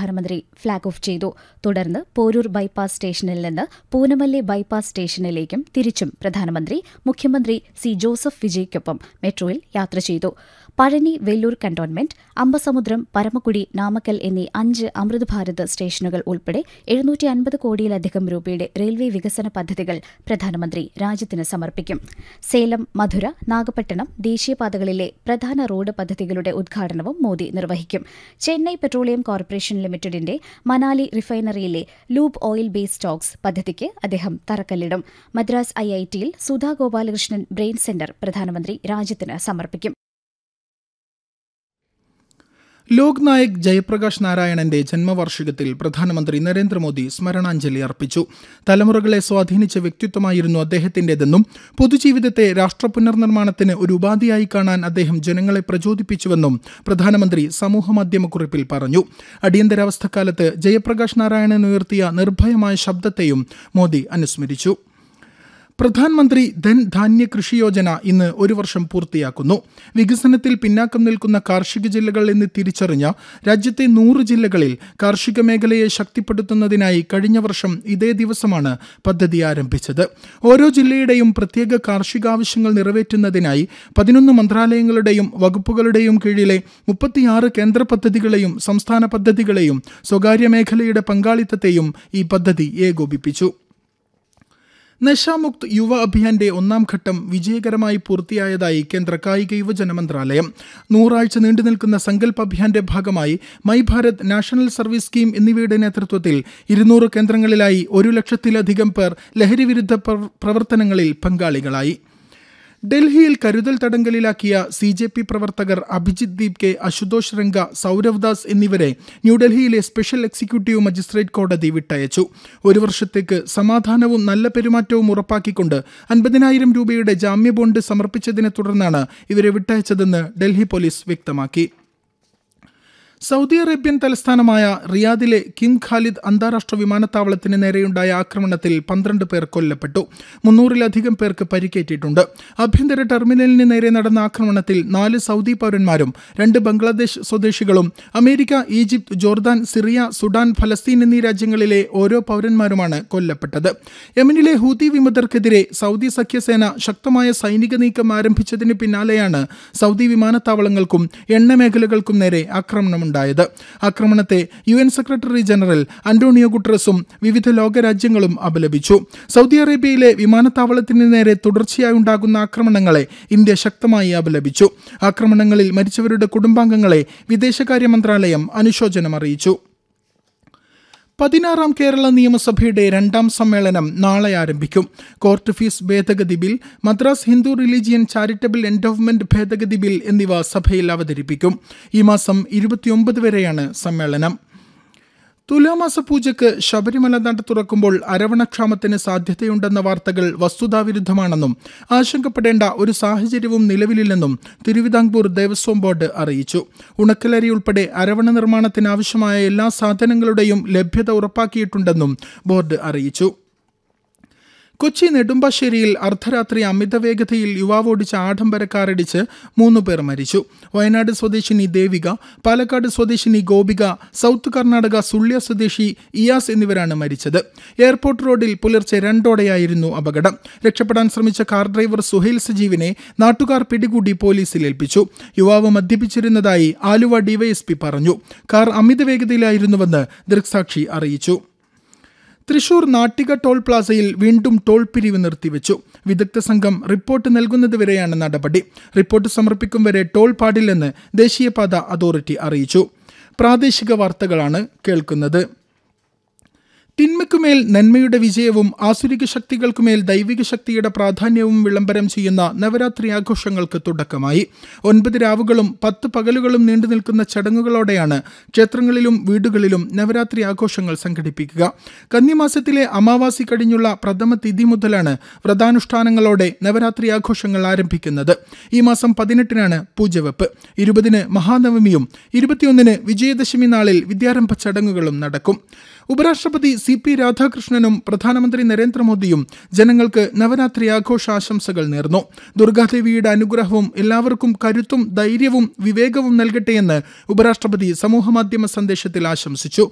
പ്രധാനമന്ത്രി flag off ചെയ്തു തുടർന്ന് പോരൂർ ബൈപ്പാസ് സ്റ്റേഷനിൽ നിന്ന് പൂനമല്ലി ബൈപ്പാസ് സ്റ്റേഷനിലേക്കും തിരിച്ചും പ്രധാനമന്ത്രി മുഖ്യമന്ത്രി സി ജോസഫ് വിജയ്ക്കൊപ്പം മെട്രോയിൽ യാത്ര ചെയ്തു പഴനി വെല്ലൂർ കന്റോൺമെന്റ് അമ്പസമുദ്രം പരമക്കുടി നാമക്കൽ എന്നീ അഞ്ച് അമൃത് ഭാരത് സ്റ്റേഷനുകൾ ഉൾപ്പെടെ എഴുന്നൂറ്റി അൻപത് കോടിയിലധികം രൂപയുടെ റെയിൽവേ വികസന പദ്ധതികൾ പ്രധാനമന്ത്രി രാജ്യത്തിന് സമർപ്പിക്കും സേലം മധുര നാഗപട്ടണം ദേശീയപാതകളിലെ പ്രധാന റോഡ് പദ്ധതികളുടെ ഉദ്ഘാടനവും മോദി നിർവഹിക്കും ചെന്നൈ പെട്രോളിയം കോർപ്പറേഷൻ ലിമിറ്റഡിന്റെ മനാലി റിഫൈനറിയിലെ ലൂബ് ഓയിൽ ബേസ് സ്റ്റോക്സ് പദ്ധതിക്ക് അദ്ദേഹം തറക്കല്ലിടും മദ്രാസ് ഐഐടിയിൽ സുധാ ഗോപാലകൃഷ്ണൻ ബ്രെയിൻ സെന്റർ പ്രധാനമന്ത്രി രാജ്യത്തിന് സമർപ്പിക്കും ലോക് നായക് ജയപ്രകാശ് നാരായണന്റെ ജന്മവാർഷികത്തിൽ പ്രധാനമന്ത്രി നരേന്ദ്രമോദി സ്മരണാഞ്ജലി അർപ്പിച്ചു തലമുറകളെ സ്വാധീനിച്ച വ്യക്തിത്വമായിരുന്നു അദ്ദേഹത്തിന്റേതെന്നും പൊതുജീവിതത്തെ രാഷ്ട്ര പുനർനിർമ്മാണത്തിന് ഒരു ഉപാധിയായി കാണാൻ അദ്ദേഹം ജനങ്ങളെ പ്രചോദിപ്പിച്ചുവെന്നും പ്രധാനമന്ത്രി സമൂഹമാധ്യമക്കുറിപ്പിൽ പറഞ്ഞു അടിയന്തരാവസ്ഥക്കാലത്ത് ജയപ്രകാശ് നാരായണൻ ഉയർത്തിയ നിർഭയമായ ശബ്ദത്തെയും മോദി അനുസ്മരിച്ചു പ്രധാനമന്ത്രി ധൻ ധാന്യ കൃഷി യോജന ഇന്ന് ഒരു വർഷം പൂർത്തിയാക്കുന്നു വികസനത്തിൽ പിന്നാക്കം നിൽക്കുന്ന കാർഷിക ജില്ലകൾ എന്ന് തിരിച്ചറിഞ്ഞ രാജ്യത്തെ നൂറ് ജില്ലകളിൽ കാർഷിക മേഖലയെ ശക്തിപ്പെടുത്തുന്നതിനായി കഴിഞ്ഞ വർഷം ഇതേ ദിവസമാണ് പദ്ധതി ആരംഭിച്ചത് ഓരോ ജില്ലയുടെയും പ്രത്യേക കാർഷികാവശ്യങ്ങൾ നിറവേറ്റുന്നതിനായി പതിനൊന്ന് മന്ത്രാലയങ്ങളുടെയും വകുപ്പുകളുടെയും കീഴിലെ മുപ്പത്തിയാറ് കേന്ദ്ര പദ്ധതികളെയും സംസ്ഥാന പദ്ധതികളെയും സ്വകാര്യ മേഖലയുടെ പങ്കാളിത്തത്തെയും ഈ പദ്ധതി ഏകോപിപ്പിച്ചു നശാമുക്ത് യുവ അഭിയാന്റെ ഒന്നാം ഘട്ടം വിജയകരമായി പൂർത്തിയായതായി കേന്ദ്ര കായിക യുവജന മന്ത്രാലയം നൂറാഴ്ച നീണ്ടുനിൽക്കുന്ന സങ്കല്പ് അഭിയാന്റെ ഭാഗമായി my Bharat national service scheme എന്നിവയുടെ നേതൃത്വത്തിൽ ഇരുന്നൂറ് കേന്ദ്രങ്ങളിലായി ഒരു ലക്ഷത്തിലധികം പേർ ലഹരിവിരുദ്ധ പ്രവർത്തനങ്ങളിൽ പങ്കാളികളായി ഡൽഹിയിൽ കരുതൽ തടങ്കലിലാക്കിയ സി ജെ പി പ്രവർത്തകർ അഭിജിത് ദീപ് കെ അശുതോഷ് രംഗ സൗരവ് ദാസ് എന്നിവരെ ന്യൂഡൽഹിയിലെ സ്പെഷ്യൽ എക്സിക്യൂട്ടീവ് മജിസ്ട്രേറ്റ് കോടതി വിട്ടയച്ചു ഒരു വർഷത്തേക്ക് സമാധാനവും നല്ല പെരുമാറ്റവും ഉറപ്പാക്കിക്കൊണ്ട് അൻപതിനായിരം രൂപയുടെ ജാമ്യ ബോണ്ട് സമർപ്പിച്ചതിനെ തുടർന്നാണ് ഇവരെ വിട്ടയച്ചതെന്ന് ഡൽഹി പോലീസ് വ്യക്തമാക്കി സൗദി അറേബ്യൻ തലസ്ഥാനമായ റിയാദിലെ കിങ് ഖാലിദ് അന്താരാഷ്ട്ര വിമാനത്താവളത്തിന് നേരെയുണ്ടായ ആക്രമണത്തിൽ പന്ത്രണ്ട് പേർ കൊല്ലപ്പെട്ടു മുന്നൂറിലധികം പേർക്ക് പരിക്കേറ്റിട്ടുണ്ട് ആഭ്യന്തര ടെർമിനലിന് നേരെ നടന്ന ആക്രമണത്തിൽ നാല് സൗദി പൗരന്മാരും രണ്ട് ബംഗ്ലാദേശ് സ്വദേശികളും America Egypt Jordan Syria Sudan ഫലസ്തീൻ എന്നീ രാജ്യങ്ങളിലെ ഓരോ പൗരന്മാരുമാണ് കൊല്ലപ്പെട്ടത് യമനിലെ ഹൂതി വിമതർക്കെതിരെ സൗദി സഖ്യസേന ശക്തമായ സൈനിക നീക്കം ആരംഭിച്ചതിന് പിന്നാലെയാണ് സൗദി വിമാനത്താവളങ്ങൾക്കും എണ്ണ മേഖലകൾക്കും നേരെ ആക്രമണം ഉണ്ടായത് ആക്രമണത്തെ U N secretary general Antonio ഗുട്രസും വിവിധ ലോകരാജ്യങ്ങളും അപലപിച്ചു സൗദി അറേബ്യയിലെ വിമാനത്താവളത്തിന് നേരെ തുടർച്ചയായി ഉണ്ടാകുന്ന ആക്രമണങ്ങളെ ഇന്ത്യ ശക്തമായി അപലപിച്ചു ആക്രമണങ്ങളിൽ മരിച്ചവരുടെ കുടുംബാംഗങ്ങളെ വിദേശകാര്യ മന്ത്രാലയം അനുശോചനം അറിയിച്ചു പതിനാറാം കേരള നിയമസഭയുടെ രണ്ടാം സമ്മേളനം നാളെ ആരംഭിക്കും കോർട്ട് ഫീസ് ഭേദഗതി bill Madras Hindu religion charitable endowment ഭേദഗതി ബിൽ എന്നിവ സഭയിൽ അവതരിപ്പിക്കും ഈ മാസം ഇരുപത്തിയൊമ്പത് വരെയാണ് സമ്മേളനം തുലാമാസ പൂജയ്ക്ക് ശബരിമല നട തുറക്കുമ്പോൾ അരവണക്ഷാമത്തിന് സാധ്യതയുണ്ടെന്ന വാർത്തകൾ വസ്തുതാവിരുദ്ധമാണെന്നും ആശങ്കപ്പെടേണ്ട ഒരു സാഹചര്യവും നിലവിലില്ലെന്നും തിരുവിതാംകൂർ ദേവസ്വം ബോർഡ് അറിയിച്ചു ഉണക്കലരി ഉൾപ്പെടെ അരവണ നിർമ്മാണത്തിനാവശ്യമായ എല്ലാ സാധനങ്ങളുടെയും ലഭ്യത ഉറപ്പാക്കിയിട്ടുണ്ടെന്നും ബോർഡ് അറിയിച്ചു കൊച്ചി നെടുമ്പാശ്ശേരിയിൽ അർദ്ധരാത്രി അമിത വേഗതയിൽ യുവാവ് ഓടിച്ച ആഡംബര കാറിടിച്ച് മൂന്ന് പേർ മരിച്ചു വയനാട് സ്വദേശിനി ദേവിക പാലക്കാട് സ്വദേശിനി ഗോപിക സൗത്ത് കർണാടക സുള്ള്യ സ്വദേശി ഇയാസ് എന്നിവരാണ് മരിച്ചത് എയർപോർട്ട് റോഡിൽ പുലർച്ചെ രണ്ടോടെയായിരുന്നു അപകടം രക്ഷപ്പെടാൻ ശ്രമിച്ച കാർ ഡ്രൈവർ സുഹൈൽ സജീവിനെ നാട്ടുകാർ പിടികൂടി പോലീസിൽ ഏൽപ്പിച്ചു യുവാവ് മദ്യപിച്ചിരുന്നതായി ആലുവ ഡിവൈഎസ്പി പറഞ്ഞു കാർ അമിത വേഗതയിലായിരുന്നുവെന്ന് ദൃക്സാക്ഷി അറിയിച്ചു തൃശൂർ നാട്ടിക ടോൾ പ്ലാസയിൽ വീണ്ടും ടോൾ പിരിവ് നിർത്തിവെച്ചു വിദഗ്ധ സംഘം റിപ്പോർട്ട് നൽകുന്നതുവരെയാണ് നടപടി റിപ്പോർട്ട് സമർപ്പിക്കും വരെ ടോൾ പാടില്ലെന്ന് ദേശീയപാത അതോറിറ്റി അറിയിച്ചു പ്രാദേശിക വാർത്തകളാണ് കേൾക്കുന്നത് തിന്മയ്ക്കുമേൽ നന്മയുടെ വിജയവും ആസുരിക ശക്തികൾക്കുമേൽ ദൈവിക ശക്തിയുടെ പ്രാധാന്യവും വിളംബരം ചെയ്യുന്ന നവരാത്രി ആഘോഷങ്ങൾക്ക് തുടക്കമായി ഒൻപത് രാവുകളും പത്ത് പകലുകളും നീണ്ടു നിൽക്കുന്ന ചടങ്ങുകളോടെയാണ് ക്ഷേത്രങ്ങളിലും വീടുകളിലും നവരാത്രി ആഘോഷങ്ങൾ സംഘടിപ്പിക്കുക കന്നിമാസത്തിലെ അമാവാസി കഴിഞ്ഞുള്ള പ്രഥമ തിഥി മുതലാണ് വ്രതാനുഷ്ഠാനങ്ങളോടെ നവരാത്രി ആഘോഷങ്ങൾ ആരംഭിക്കുന്നത് ഈ മാസം പതിനെട്ടിനാണ് പൂജവെപ്പ് ഇരുപതിന് മഹാനവമിയും ഇരുപത്തിയൊന്നിന് വിജയദശമി നാളിൽ വിദ്യാരംഭ ചടങ്ങുകളും നടക്കും ഉപരാഷ്ട്രപതി സി പി രാധാകൃഷ്ണനും പ്രധാനമന്ത്രി നരേന്ദ്രമോദിയും ജനങ്ങൾക്ക് നവരാത്രി ആഘോഷാശംസകൾ നേർന്നു ദുർഗാദേവിയുടെ അനുഗ്രഹവും എല്ലാവർക്കും കരുത്തും ധൈര്യവും വിവേകവും നൽകട്ടെയെന്ന് ഉപരാഷ്ട്രപതി സമൂഹമാധ്യമ സന്ദേശത്തിൽ ആശംസിച്ചു